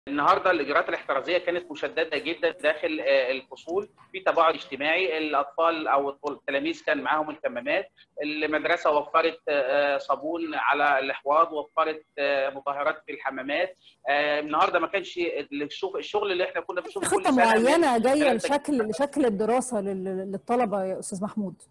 النهارده الاجراءات الاحترازيه كانت مشدده جدا داخل آه، الفصول في تباعد اجتماعي الاطفال او التلاميذ كان معاهم الكمامات المدرسه وفرت آه، صابون على الاحواض وفرت آه، مطهرات في الحمامات النهارده ما كانش الشغل الشغل اللي احنا كنا بنشوفه كل خطه سنه معينه جايه لشكل لشكل الدراسه لل- للطلبه يا استاذ محمود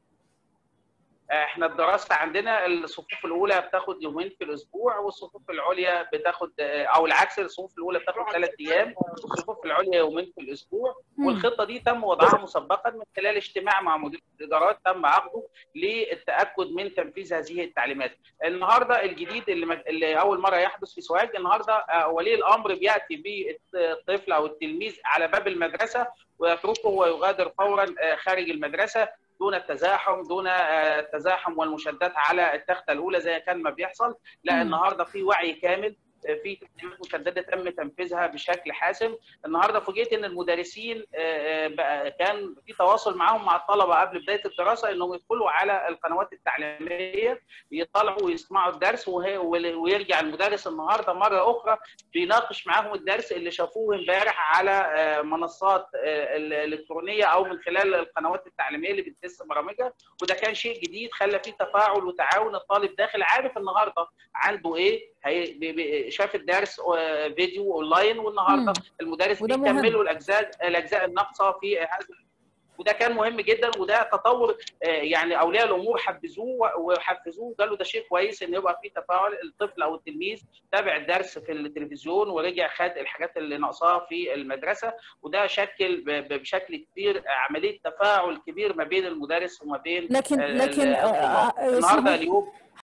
احنا الدراسه عندنا الصفوف الاولى بتاخد يومين في الاسبوع والصفوف العليا بتاخد او العكس الصفوف الاولى بتاخد ثلاث ايام والصفوف العليا يومين في الاسبوع مم. والخطه دي تم وضعها مسبقا من خلال اجتماع مع مدير الادارات تم عقده للتاكد من تنفيذ هذه التعليمات. النهارده الجديد اللي, مج... اللي اول مره يحدث في سوهاج النهارده آه، ولي الامر بياتي بالطفل او التلميذ على باب المدرسه ويتركه ويغادر فورا آه، خارج المدرسه دون التزاحم دون آه، التزاحم والمشادات على التخته الاولى زي كان ما بيحصل لا مم. النهارده في وعي كامل آه، في تعليمات مشدده تم تنفيذها بشكل حاسم النهارده فوجئت ان المدرسين آه، آه، بقى كان في تواصل معاهم مع الطلبه قبل بدايه الدراسه انهم يدخلوا على القنوات التعليميه يطلعوا ويسمعوا الدرس وهي- ويرجع المدرس النهارده مره اخرى بيناقش معاهم الدرس اللي شافوه امبارح على آه، منصات آه، الالكترونيه او من خلال القنوات التعليميه اللي بتدس برامجها وده كان شيء جديد خلى فيه تفاعل وتعاون الطالب داخل عارف النهارده عنده ايه هي بي- بي- شاف الدرس آه، فيديو اونلاين والنهارده مم. المدرس وده مهم. بيكملوا الاجزاء الاجزاء الناقصه في هذا وده كان مهم جدا وده تطور آه، يعني اولياء الامور حفزوه وحفزوه قالوا ده شيء كويس ان يبقى في تفاعل الطفل او التلميذ تابع الدرس في التلفزيون ورجع خد الحاجات اللي ناقصاه في المدرسه وده شكل ب- ب- بشكل كبير عمليه تفاعل كبير ما بين المدرس وما بين لكن ال- لكن الطلاب. آه، آه، النهارده اسمحوا- اليوم